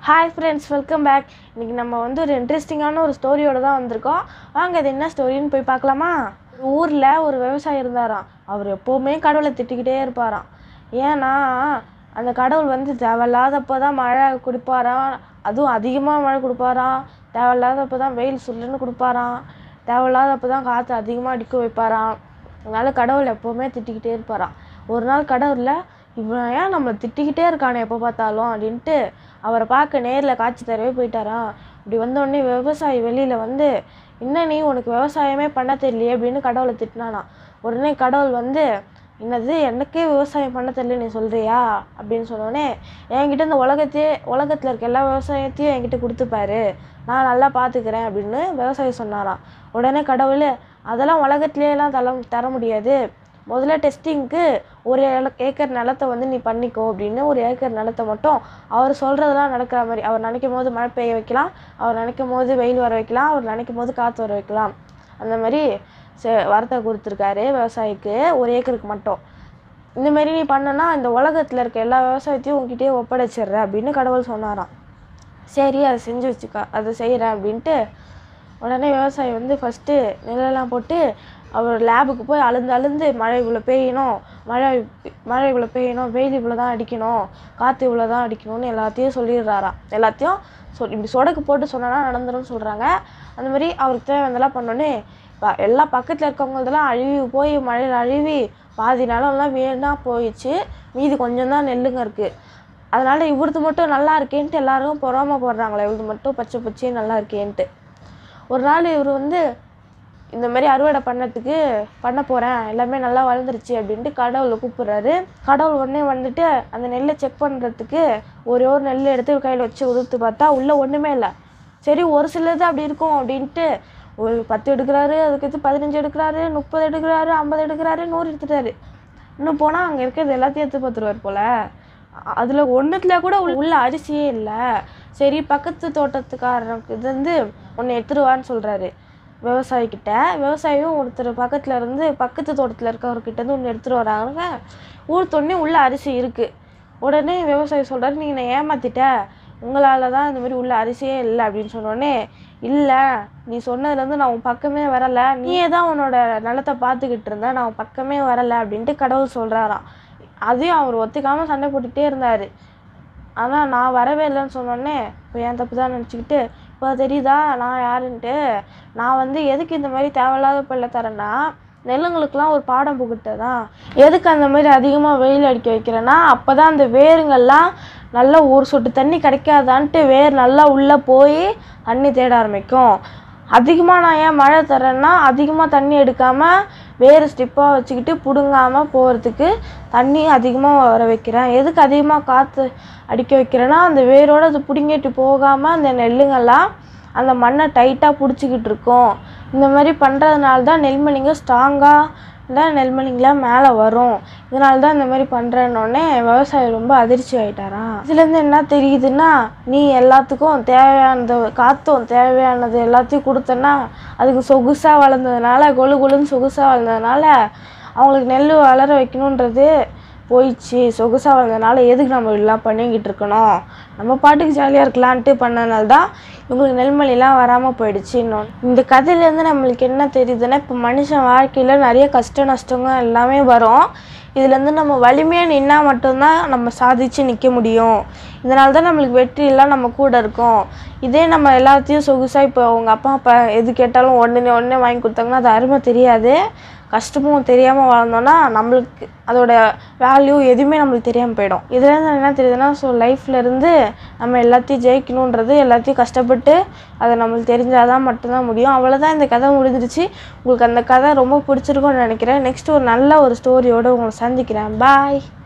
hi friends welcome back இன்றைக்கி நம்ம வந்து ஒரு இன்ட்ரெஸ்டிங்கான ஒரு ஸ்டோரியோட தான் வந்திருக்கோம் வாங்க அது என்ன ஸ்டோரின்னு போய் பார்க்கலாமா ஒரு ஊரில் ஒரு விவசாயி இருந்தாராம் அவர் எப்போவுமே கடவுளை திட்டிக்கிட்டே இருப்பாராம் ஏன்னா அந்த கடவுள் வந்து தேவையில்லாதப்போ தான் மழை கொடுப்பாராம் அதுவும் அதிகமாக மழை கொடுப்பாராம் தேவையில்லாதப்போ தான் வெயில் சுல்லுன்னு கொடுப்பாராம் தேவையில்லாதப்போ தான் காற்று அதிகமாக அடிக்க வைப்பாராம் அதனால கடவுள் எப்போவுமே திட்டிக்கிட்டே இருப்பாராம் ஒரு நாள் கடவுளில் இவன் ஏன் நம்மளை திட்டிக்கிட்டே இருக்கானே எப்போ பார்த்தாலும் அப்படின்ட்டு அவரை பார்க்க நேரில் காட்சி தரவே போயிட்டாராம் இப்படி வந்தோடனே விவசாயி வெளியில் வந்து என்ன நீ உனக்கு விவசாயமே பண்ண தெரியலையே அப்படின்னு கடவுளை திட்டினானாம் உடனே கடவுள் வந்து என்னது எனக்கே விவசாயம் பண்ண தெரியல நீ சொல்கிறியா அப்படின்னு சொன்னோடனே என்கிட்ட இந்த உலகத்தையே உலகத்தில் இருக்க எல்லா விவசாயத்தையும் என்கிட்ட கொடுத்துப்பாரு நான் நல்லா பார்த்துக்கிறேன் அப்படின்னு விவசாயி சொன்னாராம் உடனே கடவுள் அதெல்லாம் உலகத்துலேயெல்லாம் தர தர முடியாது முதல்ல டெஸ்டிங்க்கு ஒரு ஏல- ஏக்கர் நிலத்தை வந்து நீ பண்ணிக்கோ அப்படின்னு ஒரு ஏக்கர் நிலத்தை மட்டும் அவர் சொல்கிறதெல்லாம் நடக்கிற மாதிரி அவர் நினைக்கும் போது மழை பெய்ய வைக்கலாம் அவர் நினைக்கும் போது வெயில் வர வைக்கலாம் அவர் நினைக்கும் போது காற்று வர வைக்கலாம் அந்த மாதிரி செ வரத்தை கொடுத்துருக்காரு விவசாயிக்கு ஒரு ஏக்கருக்கு மட்டும் இந்த மாதிரி நீ பண்ணனா இந்த உலகத்தில் இருக்க எல்லா விவசாயத்தையும் உங்ககிட்டயே ஒப்படைச்சிடுற அப்படின்னு கடவுள் சொன்னாராம் சரி அதை செஞ்சு வச்சுக்கா அதை செய்கிறேன் அப்படின்ட்டு உடனே விவசாயி வந்து ஃபஸ்ட்டு நெல்லெல்லாம் போட்டு அவர் லேபுக்கு போய் அழுந்து அழுந்து மழை இவ்வளோ பெய்யணும் மழை மழை இவ்வளோ பெய்யணும் வெயில் இவ்வளோ தான் அடிக்கணும் காற்று இவ்வளோ தான் அடிக்கணும்னு எல்லாத்தையும் சொல்லிடுறாராம் எல்லாத்தையும் சொல் இப்படி சொடக்கு போட்டு சொன்னா நடந்துரும்னு சொல்கிறாங்க அந்த மாதிரி அவருக்கு தேவையானதெல்லாம் பண்ணோன்னே இப்போ எல்லா பக்கத்தில் இருக்கவங்களதெல்லாம் அழுவி போய் மழையில் அழுவி பாதி நிலம்லாம் வீணாக போயிடுச்சு மீதி கொஞ்சம் தான் நெல்லுங்க இருக்குது அதனால இவரது மட்டும் நல்லா இருக்கேன்ட்டு எல்லாரும் பொறாம போடுறாங்களே இவரது மட்டும் பச்சை பச்சையே நல்லா இருக்கேன்ட்டு ஒரு நாள் இவர் வந்து இந்த மாதிரி அறுவடை பண்ணதுக்கு பண்ண போகிறேன் எல்லாமே நல்லா வளர்ந்துருச்சு அப்படின்ட்டு கடவுளை கூப்பிடுறாரு கடவுள் உடனே வந்துட்டு அந்த நெல்லை செக் பண்ணுறதுக்கு ஒரே ஒரு நெல் எடுத்து கையில் வச்சு உதுத்து பார்த்தா உள்ளே ஒன்றுமே இல்லை சரி ஒரு சிலது அப்படி இருக்கும் அப்படின்ட்டு ஒரு பத்து எடுக்கிறாரு அதுக்கடுத்து பதினஞ்சு எடுக்கிறாரு முப்பது எடுக்கிறாரு ஐம்பது எடுக்கிறாரு நூறு எடுத்துட்டாரு இன்னும் போனால் அங்கே இருக்கிறது எல்லாத்தையும் எடுத்து பார்த்துருவார் போல் அதில் ஒன்றுத்துல கூட உள்ள- உள்ள அரிசியே இல்லை சரி பக்கத்து தோட்டத்துக்காரனுக்கு இது வந்து ஒன்று எடுத்துருவான்னு சொல்கிறாரு விவசாயிக்கிட்ட விவசாயியும் ஒருத்தர் பக்கத்தில் இருந்து பக்கத்து தோட்டத்தில் இருக்கவர்கிட்ட இருந்து ஒன்று எடுத்துகிட்டு வராங்க ஊர்த்தோடனே உள்ள அரிசி இருக்குது உடனே விவசாயி சொல்கிறாரு நீங்கள் என்னை ஏமாத்திட்ட உங்களால் தான் இந்த மாதிரி உள்ள அரிசியே இல்லை அப்படின்னு சொன்னோடனே இல்லை நீ சொன்னதுலேருந்து நான் உன் பக்கமே வரலை நீயே தான் உன்னோட நிலத்தை பார்த்துக்கிட்டு இருந்த நான் உன் பக்கமே வரலை அப்படின்ட்டு கடவுள் சொல்கிறாராம் அதையும் அவர் ஒத்துக்காமல் சண்டை போட்டுக்கிட்டே இருந்தார் ஆனால் நான் வரவே இல்லைன்னு சொன்னோடனே இப்போ என் தப்பு தான் நினச்சிக்கிட்டு இப்போ தெரியுதா நான் யாருன்ட்டு நான் வந்து எதுக்கு இந்த மாதிரி தேவையில்லாத பல்ல தரேன்னா நெல்லுங்களுக்கெல்லாம் ஒரு பாடம் புகுட்டதான் எதுக்கு அந்த மாதிரி அதிகமாக வெயில் அடிக்க வைக்கிறேன்னா அப்போ தான் அந்த வேருங்கள்லாம் நல்லா ஒரு சொட்டு தண்ணி கிடைக்காதான்ட்டு வேர் நல்லா உள்ளே போய் தண்ணி தேட ஆரம்பிக்கும் அதிகமாக நான் ஏன் மழை தரேன்னா அதிகமாக தண்ணி எடுக்காமல் வேறு ஸ்டிப்பாக வச்சுக்கிட்டு பிடுங்காமல் போகிறதுக்கு தண்ணி அதிகமாக வர வைக்கிறேன் எதுக்கு அதிகமாக காற்று அடிக்க வைக்கிறேன்னா அந்த வேரோட அது பிடுங்கிட்டு போகாமல் அந்த நெல்லுங்கெல்லாம் அந்த மண்ணை டைட்டாக பிடிச்சிக்கிட்டு இருக்கும் இந்த மாதிரி பண்ணுறதுனால தான் நெல்மணிங்க ஸ்ட்ராங்காக இல்லை நெல்மணிங்களாம் மேலே வரும் இதனால தான் இந்த மாதிரி பண்ணுறேன்னொடனே விவசாயி ரொம்ப அதிர்ச்சி ஆயிட்டாராம் இதுலேருந்து என்ன தெரியுதுன்னா நீ எல்லாத்துக்கும் தேவையானது காற்றும் தேவையானது எல்லாத்தையும் கொடுத்தனா அதுக்கு சொகுசாக வளர்ந்ததுனால கொழு கொழுன்னு சொகுசாக வளர்ந்ததுனால அவங்களுக்கு நெல் வளர வைக்கணுன்றது போயிடுச்சு சொகுசாக வளர்ந்ததுனால எதுக்கு நம்ம இப்படிலாம் பண்ணிக்கிட்டு இருக்கணும் நம்ம பாட்டுக்கு ஜாலியாக இருக்கலான்ட்டு பண்ணனால தான் இவங்களுக்கு நெல்மணிலாம் வராமல் போயிடுச்சு இன்னொன்று இந்த கதையிலேருந்து நம்மளுக்கு என்ன தெரியுதுன்னா இப்போ மனுஷன் வாழ்க்கையில் நிறைய கஷ்ட நஷ்டங்க எல்லாமே வரும் இதுலேருந்து நம்ம வலிமையாக நின்னா மட்டும்தான் நம்ம சாதிச்சு நிற்க முடியும் இதனால தான் நம்மளுக்கு வெற்றியெல்லாம் நம்ம கூட இருக்கும் இதே நம்ம எல்லாத்தையும் சொகுசாக இப்போ உங்கள் அப்பா அப்பா எது கேட்டாலும் உடனே உடனே வாங்கி கொடுத்தாங்கன்னா அது அருமை தெரியாது கஷ்டமும் தெரியாமல் வளர்ந்தோன்னா நம்மளுக்கு அதோட வேல்யூ எதுவுமே நம்மளுக்கு தெரியாமல் போயிடும் இதுலேருந்து என்ன தெரியுதுன்னா ஸோ இருந்து நம்ம எல்லாத்தையும் ஜெயிக்கணுன்றது எல்லாத்தையும் கஷ்டப்பட்டு அதை நம்மளுக்கு தெரிஞ்சாதான் மட்டும்தான் முடியும் அவ்வளோதான் இந்த கதை முடிஞ்சிருச்சு உங்களுக்கு அந்த கதை ரொம்ப பிடிச்சிருக்கும்னு நினைக்கிறேன் நெக்ஸ்ட் ஒரு நல்ல ஒரு ஸ்டோரியோடு உங்களை சந்திக்கிறேன் பாய்